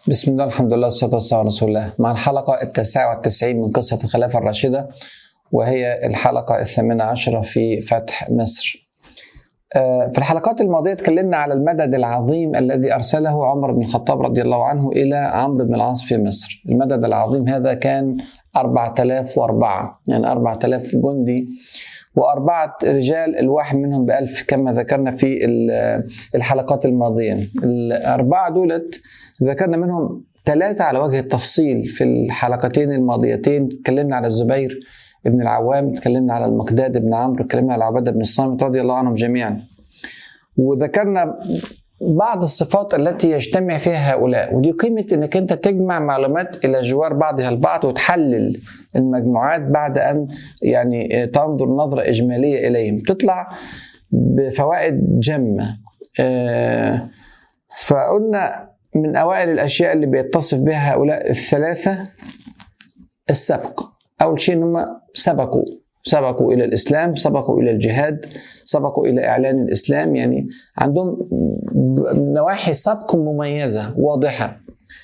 بسم الله الحمد لله والصلاة والسلام على رسول الله مع الحلقة التاسعة والتسعين من قصة الخلافة الراشدة وهي الحلقة الثامنة عشرة في فتح مصر آه، في الحلقات الماضية تكلمنا على المدد العظيم الذي أرسله عمر بن الخطاب رضي الله عنه إلى عمرو بن العاص في مصر المدد العظيم هذا كان 4004 يعني 4000 جندي وأربعة رجال الواحد منهم بألف كما ذكرنا في الحلقات الماضية الأربعة دولت ذكرنا منهم ثلاثة على وجه التفصيل في الحلقتين الماضيتين تكلمنا على الزبير بن العوام تكلمنا على المقداد بن عمرو تكلمنا على عبادة بن الصامت رضي الله عنهم جميعا وذكرنا بعض الصفات التي يجتمع فيها هؤلاء ودي قيمة انك انت تجمع معلومات الى جوار بعضها البعض وتحلل المجموعات بعد ان يعني تنظر نظرة اجمالية اليهم تطلع بفوائد جمة آه، فقلنا من اوائل الاشياء اللي بيتصف بها هؤلاء الثلاثة السبق اول شيء هم سبقوا سبقوا الى الاسلام سبقوا الى الجهاد سبقوا الى اعلان الاسلام يعني عندهم نواحي سبق مميزه واضحه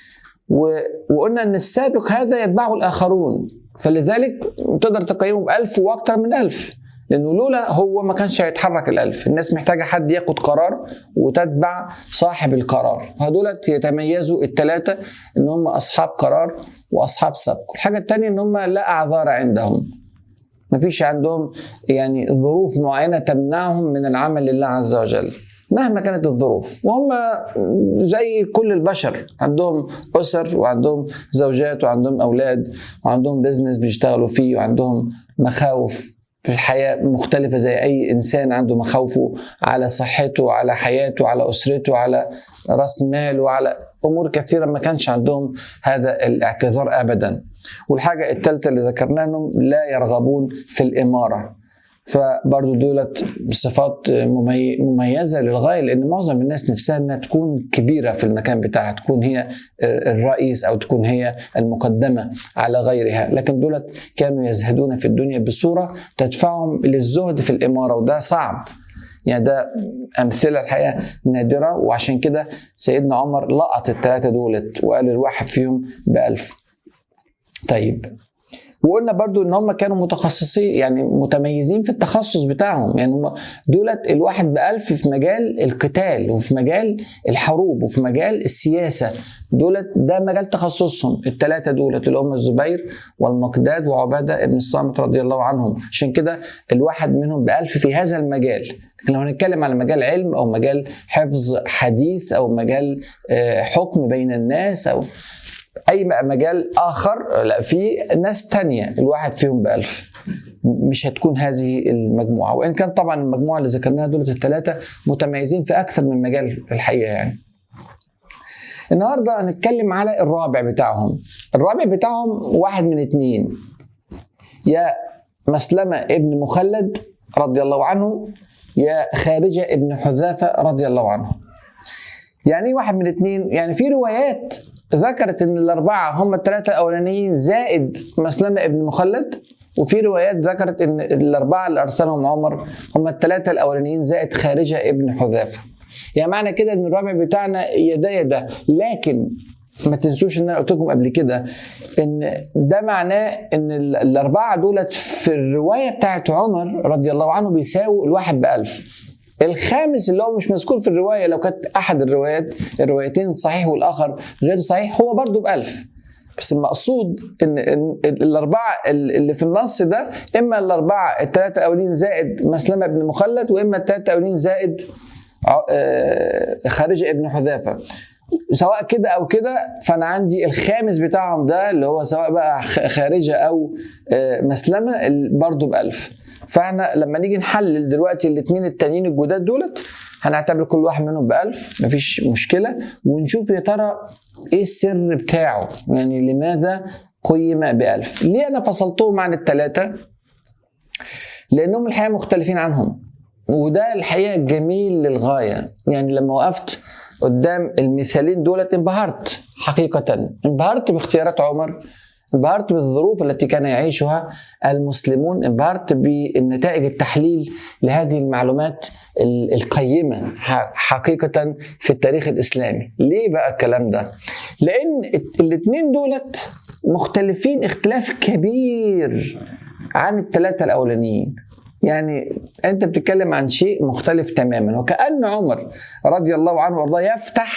وقلنا ان السابق هذا يتبعه الاخرون فلذلك تقدر تقيمه بألف واكثر من ألف لانه لولا هو ما كانش هيتحرك الألف الناس محتاجه حد ياخد قرار وتتبع صاحب القرار فدولت يتميزوا الثلاثه ان هم اصحاب قرار واصحاب سبق الحاجه الثانيه ان هم لا اعذار عندهم ما فيش عندهم يعني ظروف معينه تمنعهم من العمل لله عز وجل مهما كانت الظروف وهم زي كل البشر عندهم اسر وعندهم زوجات وعندهم اولاد وعندهم بزنس بيشتغلوا فيه وعندهم مخاوف في الحياة مختلفة زي أي إنسان عنده مخاوفه على صحته على حياته على أسرته على رأس ماله على أمور كثيرة ما كانش عندهم هذا الاعتذار أبدا والحاجة الثالثة اللي ذكرناها أنهم لا يرغبون في الإمارة فبرضو دولت صفات مميزة للغاية لأن معظم الناس نفسها أنها تكون كبيرة في المكان بتاعها تكون هي الرئيس أو تكون هي المقدمة على غيرها لكن دولت كانوا يزهدون في الدنيا بصورة تدفعهم للزهد في الإمارة وده صعب يعني ده أمثلة الحقيقة نادرة وعشان كده سيدنا عمر لقط الثلاثة دولت وقال الواحد فيهم بألف طيب وقلنا برضو ان هم كانوا متخصصين يعني متميزين في التخصص بتاعهم يعني هم دولت الواحد بألف في مجال القتال وفي مجال الحروب وفي مجال السياسة دولت ده مجال تخصصهم الثلاثة دولت اللي هم الزبير والمقداد وعبادة ابن الصامت رضي الله عنهم عشان كده الواحد منهم بألف في هذا المجال لكن لو هنتكلم على مجال علم او مجال حفظ حديث او مجال حكم بين الناس او اي مجال اخر لا في ناس تانية الواحد فيهم بألف مش هتكون هذه المجموعة وإن كان طبعا المجموعة اللي ذكرناها دول الثلاثة متميزين في أكثر من مجال الحقيقة يعني النهاردة هنتكلم على الرابع بتاعهم الرابع بتاعهم واحد من اتنين يا مسلمة ابن مخلد رضي الله عنه يا خارجة ابن حذافة رضي الله عنه يعني واحد من اتنين يعني في روايات ذكرت ان الاربعه هم الثلاثه الاولانيين زائد مسلمه ابن مخلد وفي روايات ذكرت ان الاربعه اللي ارسلهم عمر هم الثلاثه الاولانيين زائد خارجه ابن حذافه يعني معنى كده ان الرابع بتاعنا يدا يدا لكن ما تنسوش ان انا قلت لكم قبل كده ان ده معناه ان الاربعه دولت في الروايه بتاعت عمر رضي الله عنه بيساووا الواحد بألف الخامس اللي هو مش مذكور في الروايه لو كانت احد الروايات الروايتين صحيح والاخر غير صحيح هو برضه بألف بس المقصود ان الاربعه اللي في النص ده اما الاربعه الثلاثه الاولين زائد مسلمه بن مخلد واما الثلاثه الاولين زائد خارجه ابن حذافه سواء كده او كده فانا عندي الخامس بتاعهم ده اللي هو سواء بقى خارجه او مسلمه برضه بألف فاحنا لما نيجي نحلل دلوقتي الاثنين التانيين الجداد دولت هنعتبر كل واحد منهم بألف مفيش مشكلة ونشوف يا ترى ايه السر بتاعه يعني لماذا قيم بألف ليه أنا فصلتهم عن الثلاثة لأنهم الحقيقة مختلفين عنهم وده الحقيقة جميل للغاية يعني لما وقفت قدام المثالين دولت انبهرت حقيقة انبهرت باختيارات عمر انبهرت بالظروف التي كان يعيشها المسلمون انبهرت بالنتائج التحليل لهذه المعلومات القيمة حقيقة في التاريخ الإسلامي ليه بقى الكلام ده لأن الاثنين دولت مختلفين اختلاف كبير عن الثلاثة الأولانيين يعني انت بتتكلم عن شيء مختلف تماما وكأن عمر رضي الله عنه وارضاه يفتح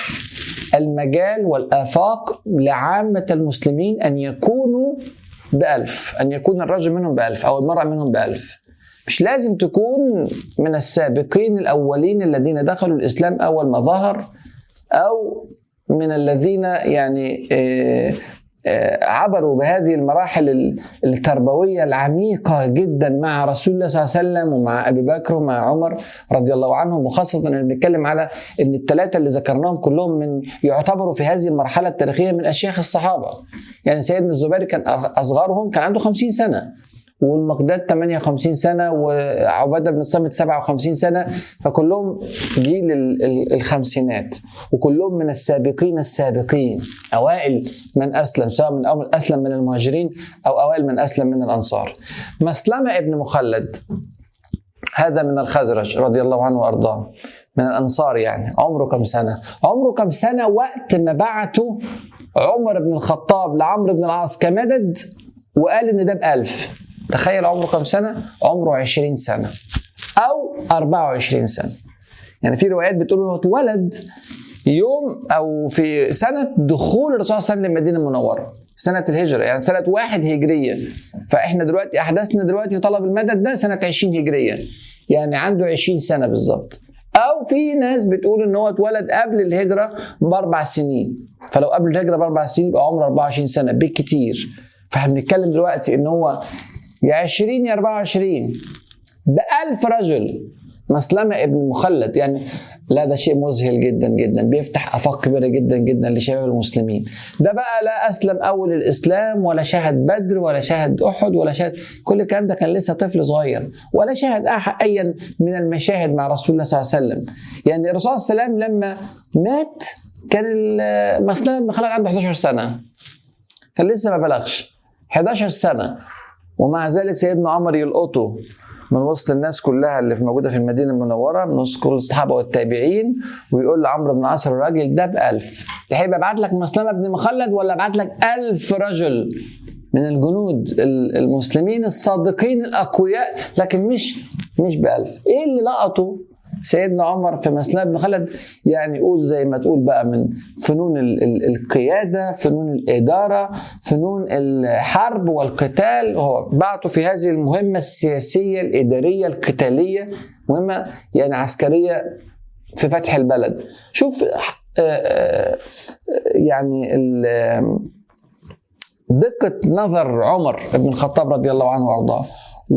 المجال والآفاق لعامة المسلمين أن يكونوا بألف أن يكون الرجل منهم بألف أو المرأة منهم بألف مش لازم تكون من السابقين الأولين الذين دخلوا الإسلام أول ما ظهر أو من الذين يعني آه، آه، عبروا بهذه المراحل التربويه العميقه جدا مع رسول الله صلى الله عليه وسلم ومع ابي بكر ومع عمر رضي الله عنهم وخاصه ان بنتكلم على ان الثلاثه اللي ذكرناهم كلهم من يعتبروا في هذه المرحله التاريخيه من اشياخ الصحابه يعني سيدنا الزبير كان اصغرهم كان عنده 50 سنه والمقداد 58 سنه وعباده بن الصامت 57 سنه فكلهم جيل الخمسينات وكلهم من السابقين السابقين اوائل من اسلم سواء من اول اسلم من المهاجرين او اوائل من اسلم من الانصار مسلمه ابن مخلد هذا من الخزرج رضي الله عنه وارضاه من الانصار يعني عمره كم سنه عمره كم سنه وقت ما بعته عمر بن الخطاب لعمرو بن العاص كمدد وقال ان ده بألف تخيل عمره كم سنة؟ عمره 20 سنة أو 24 سنة يعني في روايات بتقول انه اتولد يوم او في سنه دخول الرسول صلى الله عليه وسلم للمدينه المنوره سنه الهجره يعني سنه واحد هجريه فاحنا دلوقتي احداثنا دلوقتي طلب المدد ده سنه 20 هجريه يعني عنده 20 سنه بالظبط او في ناس بتقول ان هو اتولد قبل الهجره باربع سنين فلو قبل الهجره باربع سنين يبقى عمره 24 سنه بالكتير فاحنا بنتكلم دلوقتي ان هو يا 20 يا 24 ده 1000 رجل مسلمة ابن مخلد يعني لا ده شيء مذهل جدا جدا بيفتح افاق كبيره جدا جدا لشباب المسلمين ده بقى لا اسلم اول الاسلام ولا شهد بدر ولا شهد احد ولا شهد كل الكلام ده كان لسه طفل صغير ولا شهد اي من المشاهد مع رسول الله صلى الله عليه وسلم يعني الرسول صلى الله عليه وسلم لما مات كان مسلمة ابن مخلد عنده 11 سنه كان لسه ما بلغش 11 سنه ومع ذلك سيدنا عمر يلقطه من وسط الناس كلها اللي في موجوده في المدينه المنوره من وسط كل الصحابه والتابعين ويقول لعمرو بن عاص الراجل ده بألف تحب ابعت لك مسلمه بن مخلد ولا ابعت لك ألف رجل من الجنود المسلمين الصادقين الاقوياء لكن مش مش بألف ايه اللي لقطه سيدنا عمر في مسلمة بن خلد يعني قول زي ما تقول بقى من فنون القيادة فنون الإدارة فنون الحرب والقتال وهو بعته في هذه المهمة السياسية الإدارية القتالية مهمة يعني عسكرية في فتح البلد شوف آه، آه، يعني دقة نظر عمر بن الخطاب رضي الله عنه وارضاه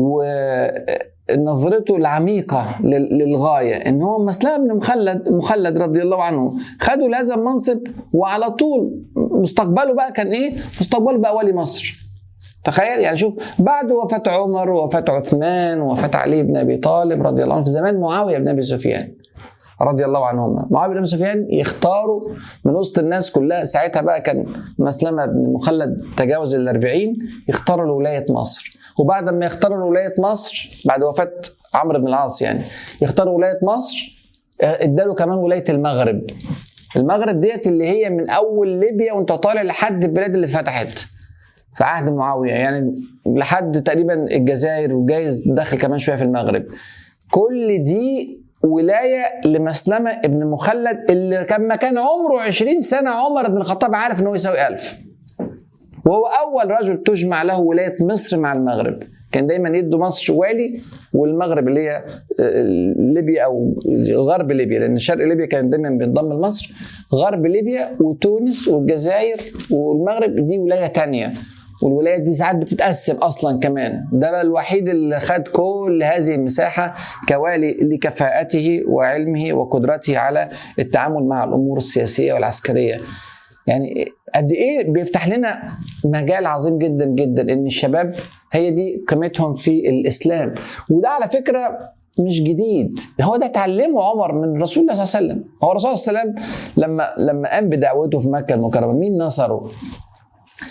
نظرته العميقة للغاية ان هو مسلمة بن مخلد مخلد رضي الله عنه خدوا لهذا المنصب وعلى طول مستقبله بقى كان ايه؟ مستقبله بقى ولي مصر تخيل يعني شوف بعد وفاة عمر ووفاة عثمان ووفاة علي بن ابي طالب رضي الله عنه في زمان معاوية بن ابي سفيان رضي الله عنهما معاويه بن ابي سفيان يختاروا من وسط الناس كلها ساعتها بقى كان مسلمه بن مخلد تجاوز ال 40 يختاروا لولايه مصر وبعد ما يختاروا ولايه مصر بعد وفاه عمرو بن العاص يعني يختاروا ولايه مصر آه، اداله كمان ولايه المغرب المغرب ديت اللي هي من اول ليبيا وانت طالع لحد البلاد اللي فتحت في عهد معاويه يعني لحد تقريبا الجزائر وجايز داخل كمان شويه في المغرب كل دي ولايه لمسلمه ابن مخلد اللي كان ما كان عمره 20 سنه عمر بن الخطاب عارف ان هو يساوي 1000 وهو أول رجل تجمع له ولاية مصر مع المغرب كان دايما يدوا مصر والي والمغرب اللي هي آه، ليبيا او غرب ليبيا لان شرق ليبيا كان دايما بينضم لمصر غرب ليبيا وتونس والجزائر والمغرب دي ولايه تانية والولايات دي ساعات بتتقسم اصلا كمان ده الوحيد اللي خد كل هذه المساحه كوالي لكفاءته وعلمه وقدرته على التعامل مع الامور السياسيه والعسكريه يعني قد ايه بيفتح لنا مجال عظيم جدا جدا ان الشباب هي دي قيمتهم في الاسلام وده على فكره مش جديد هو ده اتعلمه عمر من رسول الله صلى الله عليه وسلم هو الرسول صلى الله عليه وسلم لما لما قام بدعوته في مكه المكرمه مين نصره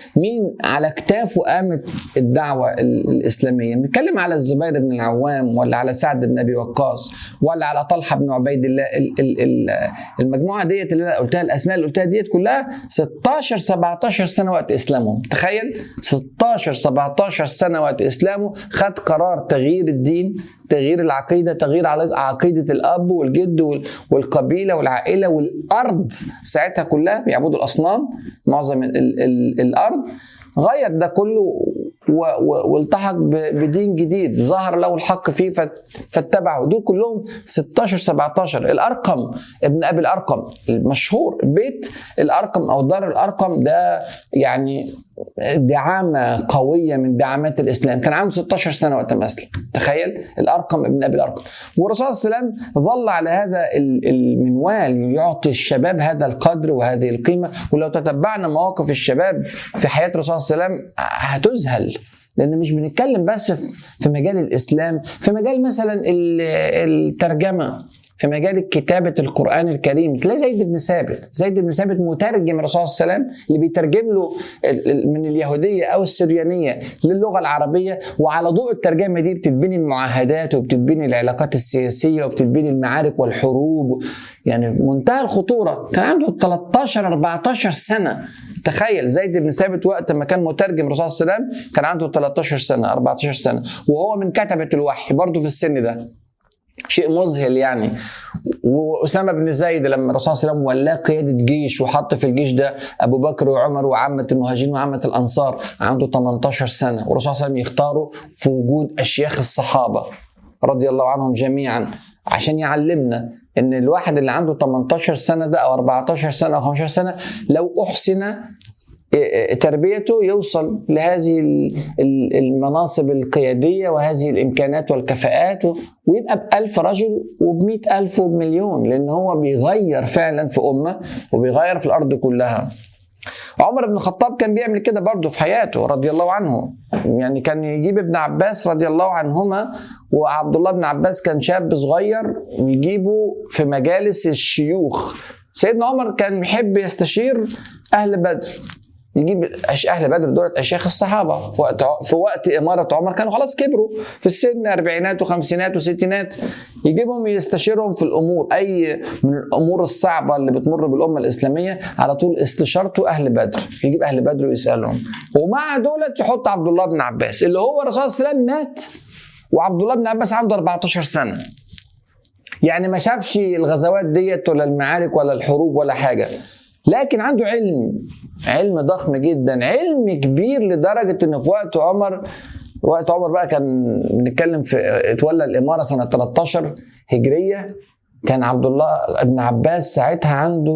مين على كتافه قامت الدعوه الاسلاميه بنتكلم على الزبير بن العوام ولا على سعد بن ابي وقاص ولا على طلحه بن عبيد الله المجموعه ديت اللي انا قلتها الاسماء اللي قلتها ديت كلها 16 17 سنه وقت اسلامهم تخيل 16 17 سنه وقت اسلامه خد قرار تغيير الدين تغيير العقيده تغيير عقيده الاب والجد والقبيله والعائله والارض ساعتها كلها بيعبدوا الاصنام معظم ال ال الارض غير ده كله والتحق بدين جديد ظهر له الحق فيه فاتبعه دول كلهم 16 17 الارقم ابن ابي الارقم المشهور بيت الارقم او دار الارقم ده يعني دعامة قوية من دعامات الإسلام كان عنده 16 سنة وقت ما أسلم تخيل الأرقم ابن أبي الأرقم والرسول صلى الله عليه وسلم ظل على هذا المنوال يعطي الشباب هذا القدر وهذه القيمة ولو تتبعنا مواقف الشباب في حياة الرسول صلى الله عليه وسلم هتذهل لان مش بنتكلم بس في مجال الاسلام في مجال مثلا الترجمه في مجال كتابة القرآن الكريم تلاقي زيد بن ثابت زيد بن ثابت مترجم الرسول صلى الله عليه وسلم اللي بيترجم له من اليهودية أو السريانية للغة العربية وعلى ضوء الترجمة دي بتتبني المعاهدات وبتتبني العلاقات السياسية وبتتبني المعارك والحروب يعني منتهى الخطورة كان عنده 13 14 سنة تخيل زيد بن ثابت وقت ما كان مترجم الرسول صلى الله عليه وسلم كان عنده 13 سنه 14 سنه وهو من كتبه الوحي برضه في السن ده شيء مذهل يعني واسامه بن زيد لما الرسول صلى الله عليه وسلم ولاه قياده جيش وحط في الجيش ده ابو بكر وعمر وعامه المهاجرين وعامه الانصار عنده 18 سنه والرسول صلى الله عليه وسلم يختاره في وجود اشياخ الصحابه رضي الله عنهم جميعا عشان يعلمنا ان الواحد اللي عنده 18 سنه ده او 14 سنه او 15 سنه لو احسن تربيته يوصل لهذه المناصب القيادية وهذه الإمكانات والكفاءات ويبقى بألف رجل وبمئة ألف وبمليون لأن هو بيغير فعلا في أمة وبيغير في الأرض كلها عمر بن الخطاب كان بيعمل كده برضه في حياته رضي الله عنه يعني كان يجيب ابن عباس رضي الله عنهما وعبد الله بن عباس كان شاب صغير يجيبه في مجالس الشيوخ سيدنا عمر كان يحب يستشير اهل بدر يجيب اهل بدر دولت اشياخ الصحابه في وقت في وقت اماره عمر كانوا خلاص كبروا في السن اربعينات وخمسينات وستينات يجيبهم يستشيرهم في الامور اي من الامور الصعبه اللي بتمر بالامه الاسلاميه على طول استشارته اهل بدر يجيب اهل بدر ويسالهم ومع دولت يحط عبد الله بن عباس اللي هو الرسول صلى الله عليه وسلم مات وعبد الله بن عباس عنده 14 سنه يعني ما شافش الغزوات ديت ولا المعارك ولا الحروب ولا حاجه لكن عنده علم علم ضخم جدا علم كبير لدرجه ان في وقت عمر وقت عمر بقى كان بنتكلم في اتولى الاماره سنه 13 هجريه كان عبد الله بن عباس ساعتها عنده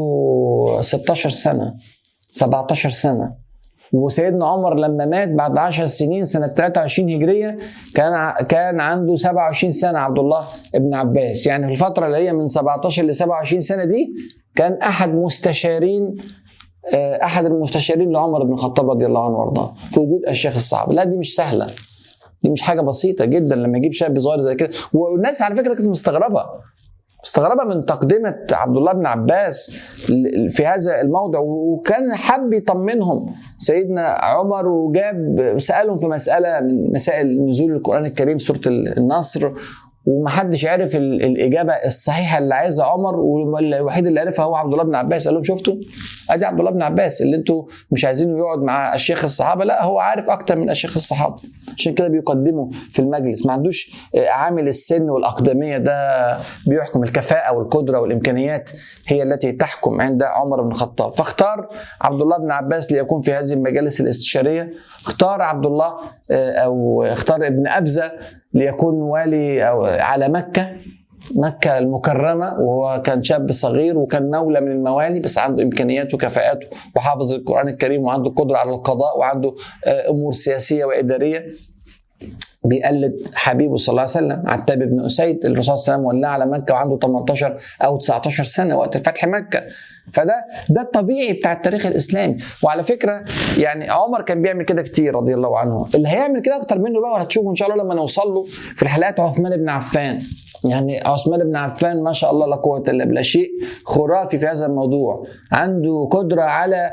16 سنه 17 سنه وسيدنا عمر لما مات بعد 10 سنين سنه 23 هجريه كان كان عنده 27 سنه عبد الله بن عباس يعني في الفتره اللي هي من 17 ل 27 سنه دي كان احد مستشارين آه، احد المستشارين لعمر بن الخطاب رضي الله عنه وارضاه في وجود الشيخ الصعب لا دي مش سهله دي مش حاجه بسيطه جدا لما يجيب شاب صغير زي كده والناس على فكره كانت مستغربه مستغربه من تقدمه عبد الله بن عباس في هذا الموضع وكان حب يطمنهم سيدنا عمر وجاب سالهم في مساله من مسائل نزول القران الكريم سوره النصر ومحدش عرف الاجابه الصحيحه اللي عايزها عمر والوحيد اللي عرفها هو عبد الله بن عباس قال لهم شفتوا ادي عبد الله بن عباس اللي انتوا مش عايزينه يقعد مع الشيخ الصحابه لا هو عارف اكتر من الشيخ الصحابه عشان كده بيقدمه في المجلس ما عندوش آه، عامل السن والاقدميه ده بيحكم الكفاءه والقدره والامكانيات هي التي تحكم عند عمر بن الخطاب فاختار عبد الله بن عباس ليكون في هذه المجالس الاستشاريه اختار عبد الله آه، او اختار ابن ابزه ليكون والي أو على مكة مكة المكرمة وهو كان شاب صغير وكان مولى من الموالي بس عنده إمكانيات وكفاءات وحافظ القرآن الكريم وعنده قدرة على القضاء وعنده آه، أمور سياسية وإدارية بيقلد حبيبه صلى الله عليه وسلم عتاب بن اسيد الرسول صلى الله عليه وسلم ولاه على مكه وعنده 18 او 19 سنه وقت فتح مكه فده ده الطبيعي بتاع التاريخ الاسلامي وعلى فكره يعني عمر كان بيعمل كده كتير رضي الله عنه اللي هيعمل كده اكتر منه بقى وهتشوفوا ان شاء الله لما نوصل له في الحلقات عثمان بن عفان يعني عثمان بن عفان ما شاء الله لا قوه الا بالله شيء خرافي في هذا الموضوع عنده قدره على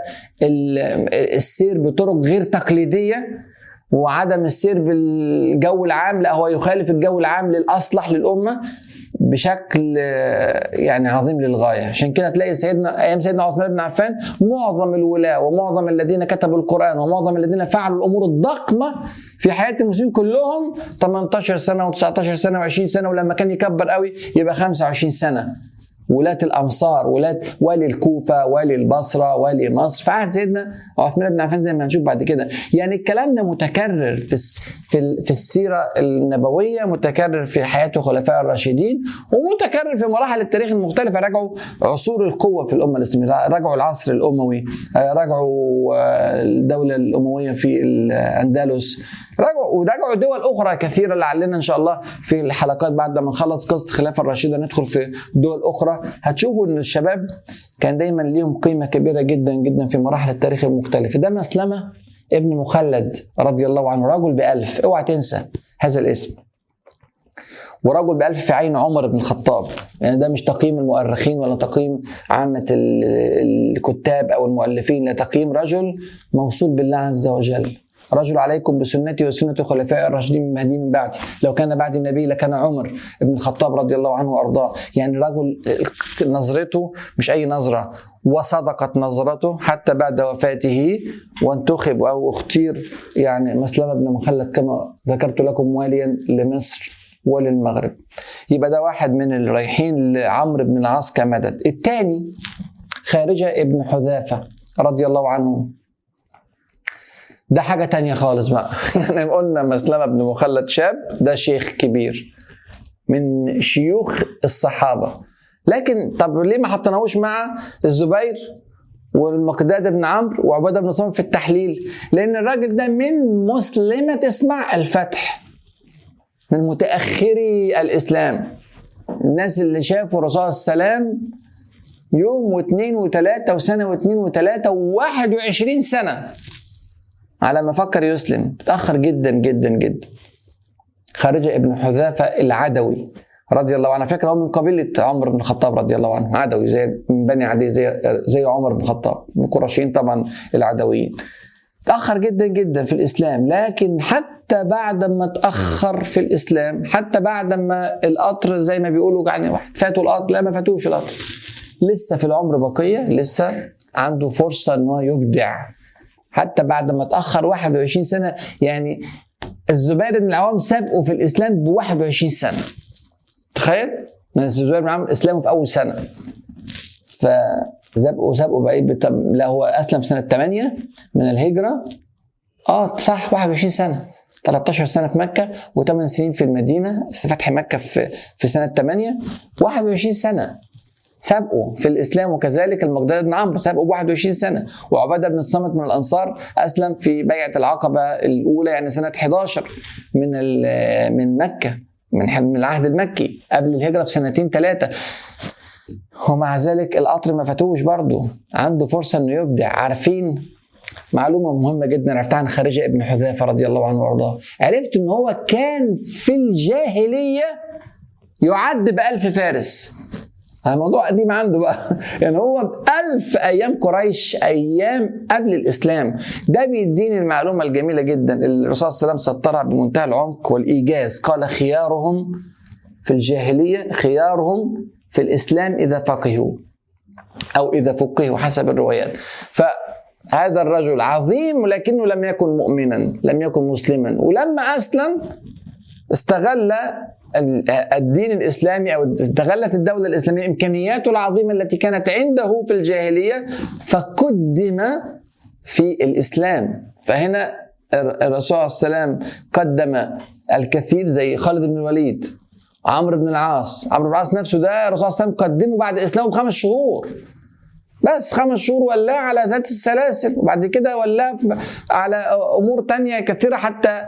السير بطرق غير تقليديه وعدم السير بالجو العام لا هو يخالف الجو العام للاصلح للامه بشكل يعني عظيم للغايه عشان كده تلاقي سيدنا ايام سيدنا عثمان بن عفان معظم الولاه ومعظم الذين كتبوا القران ومعظم الذين فعلوا الامور الضخمه في حياه المسلمين كلهم 18 سنه و19 سنه و20 سنه ولما كان يكبر قوي يبقى 25 سنه ولاة الأمصار ولاة والي الكوفة والي البصرة والي مصر في عهد سيدنا عثمان بن عفان زي ما هنشوف بعد كده يعني الكلام ده متكرر في في في السيرة النبوية متكرر في حياة الخلفاء الراشدين ومتكرر في مراحل التاريخ المختلفة راجعوا عصور القوة في الأمة الإسلامية راجعوا العصر الأموي راجعوا الدولة الأموية في الأندلس راجعوا وراجعوا دول أخرى كثيرة لعلنا إن شاء الله في الحلقات بعد ما نخلص قصة الخلافة الراشدة ندخل في دول أخرى هتشوفوا ان الشباب كان دايما ليهم قيمه كبيره جدا جدا في مراحل التاريخ المختلفه ده مسلمه ابن مخلد رضي الله عنه رجل بألف اوعى تنسى هذا الاسم ورجل بألف في عين عمر بن الخطاب يعني ده مش تقييم المؤرخين ولا تقييم عامة الكتاب أو المؤلفين لا تقييم رجل موصول بالله عز وجل رجل عليكم بسنتي وسنة خلفاء الراشدين من مهدي من بعدي لو كان بعد النبي لكان عمر بن الخطاب رضي الله عنه وأرضاه يعني رجل نظرته مش أي نظرة وصدقت نظرته حتى بعد وفاته وانتخب أو اختير يعني مسلمة بن مخلد كما ذكرت لكم واليا لمصر وللمغرب يبقى ده واحد من اللي رايحين لعمرو بن العاص كمدد الثاني خارجة ابن حذافة رضي الله عنه ده حاجة تانية خالص بقى يعني قلنا مسلمة بن مخلد شاب ده شيخ كبير من شيوخ الصحابة لكن طب ليه ما حطيناهوش مع الزبير والمقداد بن عمرو وعبادة بن صامت في التحليل لأن الراجل ده من مسلمة اسمع الفتح من متأخري الإسلام الناس اللي شافوا الرسول صلى الله عليه وسلم يوم واثنين وثلاثة وسنة واثنين وثلاثة وواحد وعشرين سنة على ما فكر يسلم تأخر جدا جدا جدا خارجة ابن حذافة العدوي رضي الله عنه فكرة هو من قبيلة عمر بن الخطاب رضي الله عنه عدوي زي من بني عدي زي زي عمر بن الخطاب من القرشيين طبعا العدويين تأخر جدا جدا في الإسلام لكن حتى بعد ما تأخر في الإسلام حتى بعد ما القطر زي ما بيقولوا يعني واحد فاتوا القطر لا ما فاتوش القطر لسه في العمر بقية لسه عنده فرصة ان هو يبدع حتى بعد ما اتاخر 21 سنه يعني الزبير بن العوام سابقه في الاسلام ب 21 سنه تخيل الزبير بن العوام اسلامه في اول سنه فسابقه سابقه بقى بتم... لا هو اسلم سنه 8 من الهجره اه صح 21 سنه 13 سنه في مكه و8 سنين في المدينه في فتح مكه في في سنه 8 21 سنه سابقوا في الاسلام وكذلك المقداد بن عمرو سابقوا ب 21 سنه وعباده بن الصامت من الانصار اسلم في بيعه العقبه الاولى يعني سنه 11 من من مكه من من العهد المكي قبل الهجره بسنتين ثلاثه ومع ذلك القطر ما فاتوش برضه عنده فرصه انه يبدع عارفين معلومة مهمة جدا عرفتها عن خارجة ابن حذافة رضي الله عنه وارضاه عرفت ان هو كان في الجاهلية يعد بألف فارس الموضوع قديم عنده بقى يعني هو ألف أيام قريش أيام قبل الإسلام ده بيديني المعلومة الجميلة جدا اللي الرسول صلى الله عليه وسلم سطرها بمنتهى العمق والإيجاز قال خيارهم في الجاهلية خيارهم في الإسلام إذا فقهوا أو إذا فقهوا حسب الروايات فهذا الرجل عظيم ولكنه لم يكن مؤمنا لم يكن مسلما ولما أسلم استغل الدين الاسلامي او استغلت الدوله الاسلاميه امكانياته العظيمه التي كانت عنده في الجاهليه فقدم في الاسلام فهنا الرسول صلى الله عليه وسلم قدم الكثير زي خالد بن الوليد عمرو بن العاص عمرو بن العاص نفسه ده الرسول صلى الله عليه وسلم قدمه بعد اسلامه بخمس شهور بس خمس شهور ولاه على ذات السلاسل وبعد كده ولاه على امور تانية كثيره حتى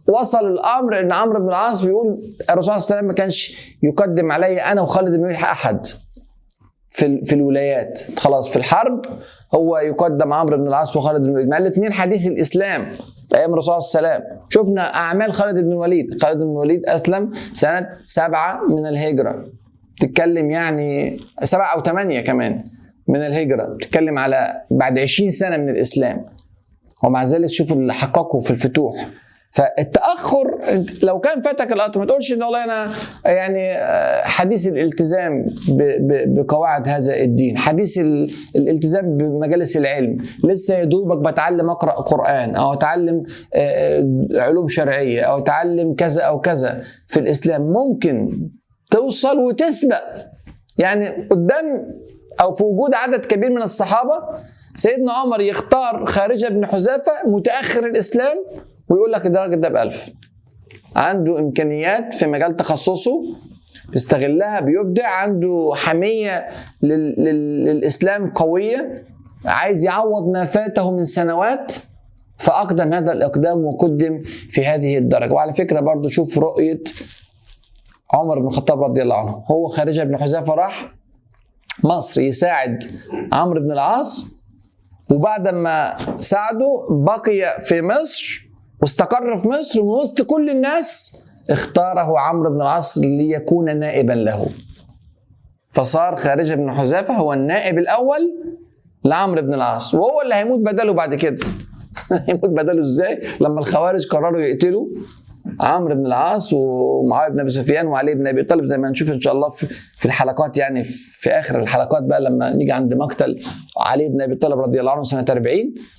وصل الامر ان عمرو بن العاص بيقول الرسول صلى الله عليه وسلم ما كانش يقدم علي انا وخالد بن الوليد احد في في الولايات خلاص في الحرب هو يقدم عمرو بن العاص وخالد بن الوليد مع الاثنين حديث الاسلام في ايام الرسول صلى الله عليه وسلم شفنا اعمال خالد بن الوليد خالد بن الوليد اسلم سنه سبعه من الهجره تتكلم يعني سبعه او ثمانيه كمان من الهجره تتكلم على بعد 20 سنه من الاسلام ومع ذلك شوفوا اللي حققوا في الفتوح فالتاخر لو كان فاتك القطر ما تقولش ان والله انا يعني حديث الالتزام بقواعد هذا الدين حديث الالتزام بمجالس العلم لسه يا دوبك بتعلم اقرا قران او اتعلم علوم شرعيه او اتعلم كذا او كذا في الاسلام ممكن توصل وتسبق يعني قدام او في وجود عدد كبير من الصحابه سيدنا عمر يختار خارجه بن حذافه متاخر الاسلام ويقول لك الراجل ده بألف عنده إمكانيات في مجال تخصصه بيستغلها بيبدع عنده حمية لل... لل... للإسلام قوية عايز يعوض ما فاته من سنوات فأقدم هذا الإقدام وقدم في هذه الدرجة وعلى فكرة برضو شوف رؤية عمر بن الخطاب رضي الله عنه هو خارجة بن حذافة راح مصر يساعد عمرو بن العاص وبعد ما ساعده بقي في مصر واستقر في مصر ومن وسط كل الناس اختاره عمرو بن العاص ليكون نائبا له فصار خارج بن حذافه هو النائب الاول لعمرو بن العاص وهو اللي هيموت بداله بعد كده هيموت بداله ازاي لما الخوارج قرروا يقتلوا عمرو بن العاص ومعاويه بن ابي سفيان وعلي بن ابي طالب زي ما هنشوف ان شاء الله في, في الحلقات يعني في اخر الحلقات بقى لما نيجي عند مقتل علي بن ابي طالب رضي الله عنه سنه 40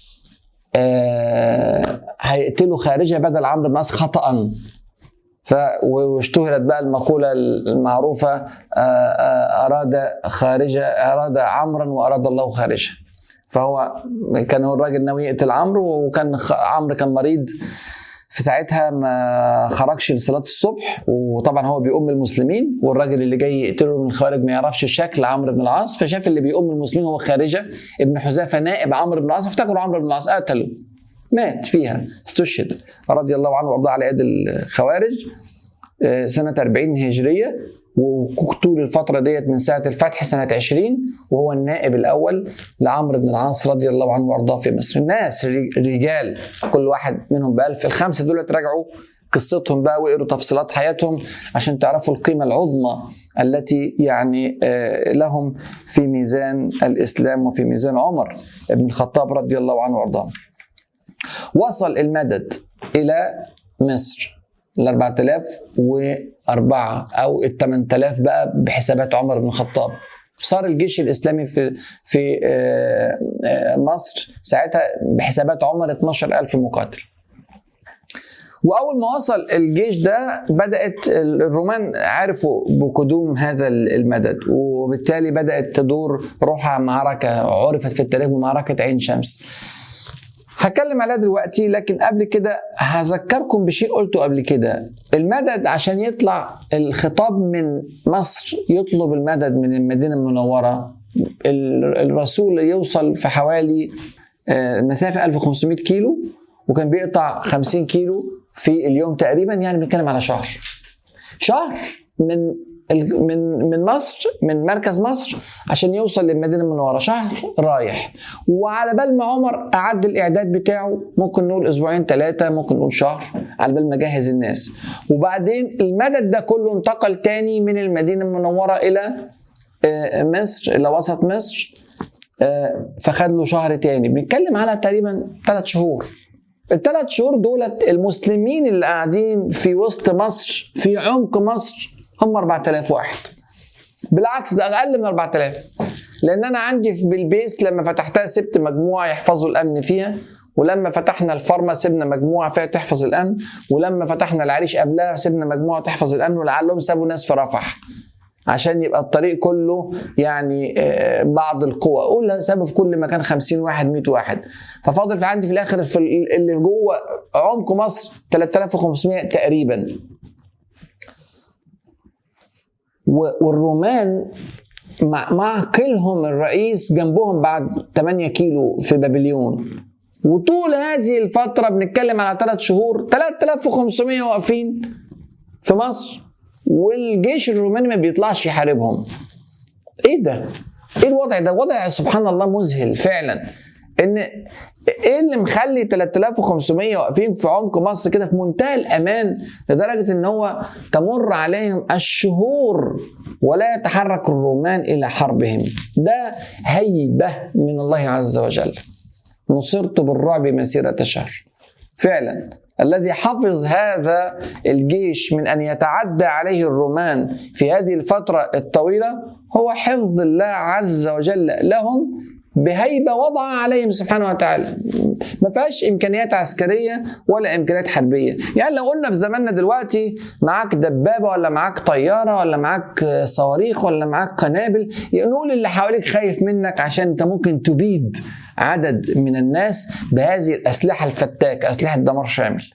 آه هيقتلوا خارجه بدل عمرو بن العاص خطأ ف واشتهرت بقى المقوله المعروفه آه آه اراد خارجه اراد عمرا واراد الله خارجه فهو كان هو الراجل ناوي يقتل عمرو وكان عمرو كان مريض في ساعتها ما خرجش لصلاه الصبح وطبعا هو بيؤم المسلمين والراجل اللي جاي يقتله من الخوارج ما يعرفش شكل عمرو بن العاص فشاف اللي بيؤم المسلمين هو خارجه ابن حذافه نائب عمرو بن العاص افتكروا عمرو بن العاص قتله مات فيها استشهد رضي الله عنه وارضاه على يد الخوارج سنه 40 هجريه وطول الفترة ديت من ساعة الفتح سنة 20 وهو النائب الأول لعمرو بن العاص رضي الله عنه وأرضاه في مصر الناس رجال كل واحد منهم بألف الخمسة دول راجعوا قصتهم بقى وقروا تفصيلات حياتهم عشان تعرفوا القيمة العظمى التي يعني لهم في ميزان الإسلام وفي ميزان عمر بن الخطاب رضي الله عنه وأرضاه وصل المدد إلى مصر ال 4004 او ال 8000 بقى بحسابات عمر بن الخطاب صار الجيش الاسلامي في في مصر ساعتها بحسابات عمر 12000 مقاتل واول ما وصل الجيش ده بدات الرومان عرفوا بقدوم هذا المدد وبالتالي بدات تدور روحها معركه عرفت في التاريخ بمعركه عين شمس هتكلم عليها دلوقتي لكن قبل كده هذكركم بشيء قلته قبل كده المدد عشان يطلع الخطاب من مصر يطلب المدد من المدينه المنوره الرسول يوصل في حوالي مسافه 1500 كيلو وكان بيقطع 50 كيلو في اليوم تقريبا يعني بنتكلم على شهر شهر من من من مصر من مركز مصر عشان يوصل للمدينه المنوره شهر رايح وعلى بال ما عمر اعد الاعداد بتاعه ممكن نقول اسبوعين ثلاثه ممكن نقول شهر على بال ما جهز الناس وبعدين المدد ده كله انتقل تاني من المدينه المنوره الى مصر الى وسط مصر فخد له شهر تاني بنتكلم على تقريبا ثلاث شهور الثلاث شهور دولت المسلمين اللي قاعدين في وسط مصر في عمق مصر هم 4000 واحد بالعكس ده اقل من 4000 لان انا عندي في بالبيس لما فتحتها سبت مجموعه يحفظوا الامن فيها ولما فتحنا الفارما سيبنا مجموعه فيها تحفظ الامن ولما فتحنا العريش قبلها سيبنا مجموعه تحفظ الامن ولعلهم سابوا ناس في رفح عشان يبقى الطريق كله يعني بعض القوى قول سابوا في كل مكان 50 واحد 100 واحد ففاضل في عندي في الاخر في اللي جوه عمق مصر 3500 تقريبا والرومان مع معقلهم الرئيس جنبهم بعد 8 كيلو في بابليون وطول هذه الفترة بنتكلم على ثلاث شهور 3500 واقفين في مصر والجيش الروماني ما بيطلعش يحاربهم ايه ده؟ ايه الوضع ده؟ وضع سبحان الله مذهل فعلا ان ايه اللي مخلي 3500 واقفين في عمق مصر كده في منتهى الامان لدرجه ان هو تمر عليهم الشهور ولا يتحرك الرومان الى حربهم ده هيبه من الله عز وجل نصرت بالرعب مسيره شهر فعلا الذي حفظ هذا الجيش من ان يتعدى عليه الرومان في هذه الفتره الطويله هو حفظ الله عز وجل لهم بهيبه وضع عليهم سبحانه وتعالى ما فيهاش امكانيات عسكريه ولا امكانيات حربيه يعني لو قلنا في زماننا دلوقتي معاك دبابه ولا معاك طياره ولا معاك صواريخ ولا معاك قنابل نقول اللي حواليك خايف منك عشان انت ممكن تبيد عدد من الناس بهذه الاسلحه الفتاكه اسلحه دمار شامل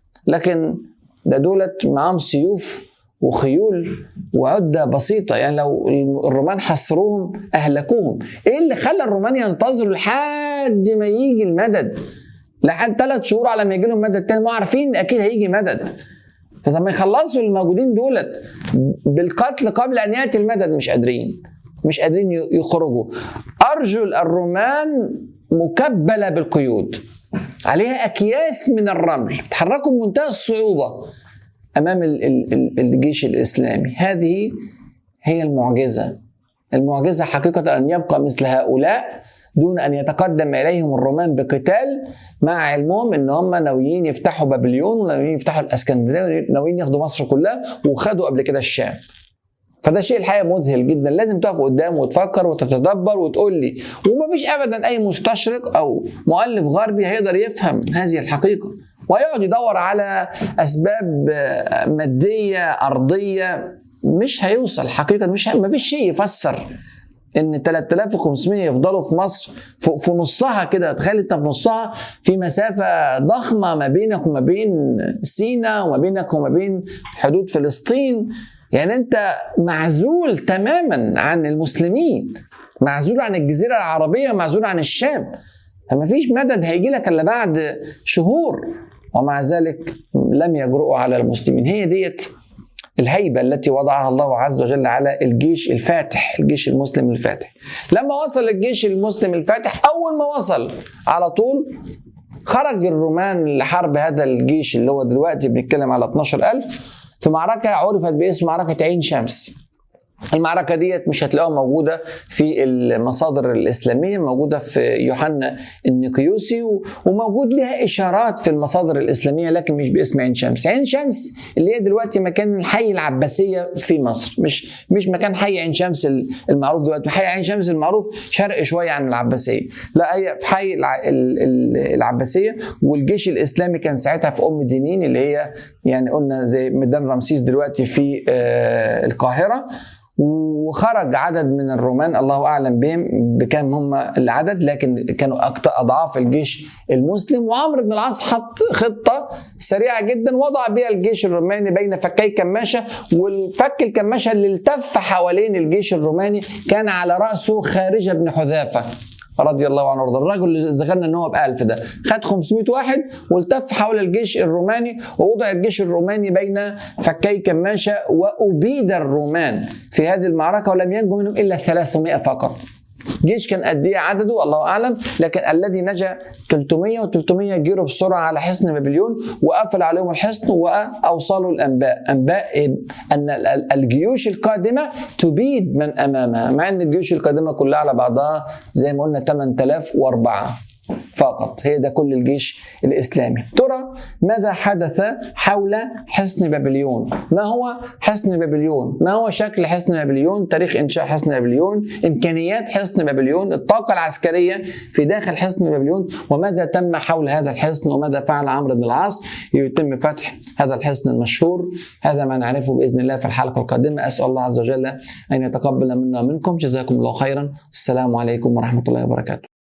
لكن ده دولت معاهم سيوف وخيول وعدة بسيطة يعني لو الرومان حصروهم أهلكوهم إيه اللي خلى الرومان ينتظروا لحد ما يجي المدد لحد ثلاث شهور على ما يجي لهم مدد تاني ما عارفين أكيد هيجي مدد فلما يخلصوا الموجودين دولت بالقتل قبل أن يأتي المدد مش قادرين مش قادرين يخرجوا أرجل الرومان مكبلة بالقيود عليها أكياس من الرمل تحركوا بمنتهى الصعوبة امام الجيش الاسلامي هذه هي المعجزه المعجزه حقيقه ان يبقى مثل هؤلاء دون ان يتقدم اليهم الرومان بقتال مع علمهم ان هم ناويين يفتحوا بابليون وناويين يفتحوا الاسكندريه وناويين ياخدوا مصر كلها وخدوا قبل كده الشام فده شيء الحقيقه مذهل جدا لازم تقف قدامه وتفكر وتتدبر وتقول لي ومفيش ابدا اي مستشرق او مؤلف غربي هيقدر يفهم هذه الحقيقه ويقعد يدور على اسباب ماديه ارضيه مش هيوصل حقيقه مش ما فيش شيء يفسر ان 3500 يفضلوا في مصر في نصها كده تخيل انت في نصها في مسافه ضخمه ما بينك وما بين سينا وما بينك وما بين حدود فلسطين يعني انت معزول تماما عن المسلمين معزول عن الجزيره العربيه معزول عن الشام فما فيش مدد هيجي لك الا بعد شهور ومع ذلك لم يجرؤوا على المسلمين هي ديت الهيبة التي وضعها الله عز وجل على الجيش الفاتح الجيش المسلم الفاتح لما وصل الجيش المسلم الفاتح أول ما وصل على طول خرج الرومان لحرب هذا الجيش اللي هو دلوقتي بنتكلم على 12000 في معركة عرفت باسم معركة عين شمس المعركة ديت مش هتلاقوها موجودة في المصادر الإسلامية موجودة في يوحنا النيقيوسي وموجود لها إشارات في المصادر الإسلامية لكن مش باسم عين شمس عين شمس اللي هي دلوقتي مكان الحي العباسية في مصر مش مش مكان حي عين شمس المعروف دلوقتي حي عين شمس المعروف شرق شوية عن العباسية لا هي في حي العباسية والجيش الإسلامي كان ساعتها في أم دينين اللي هي يعني قلنا زي ميدان رمسيس دلوقتي في القاهرة وخرج عدد من الرومان الله اعلم بهم بكم هم العدد لكن كانوا اكثر اضعاف الجيش المسلم وعمرو بن العاص حط خطه سريعه جدا وضع بها الجيش الروماني بين فكي كماشه والفك الكماشه اللي التف حوالين الجيش الروماني كان على راسه خارجه بن حذافه رضي الله عنه وارضاه الرجل اللي ذكرنا ان هو ب 1000 ده خد 500 واحد والتف حول الجيش الروماني ووضع الجيش الروماني بين فكي كماشه وابيد الرومان في هذه المعركه ولم ينجو منهم الا 300 فقط جيش كان قد ايه عدده الله اعلم لكن الذي نجا 300 و300 جيروا بسرعه على حصن بابليون وقفل عليهم الحصن واوصلوا الانباء انباء ان الجيوش القادمه تبيد من امامها مع ان الجيوش القادمه كلها على بعضها زي ما قلنا 8004 فقط هي ده كل الجيش الإسلامي ترى ماذا حدث حول حصن بابليون ما هو حصن بابليون ما هو شكل حصن بابليون تاريخ إنشاء حصن بابليون إمكانيات حصن بابليون الطاقة العسكرية في داخل حصن بابليون وماذا تم حول هذا الحصن وماذا فعل عمرو بن العاص ليتم فتح هذا الحصن المشهور هذا ما نعرفه بإذن الله في الحلقة القادمة أسأل الله عز وجل أن يتقبل منا ومنكم جزاكم الله خيرا السلام عليكم ورحمة الله وبركاته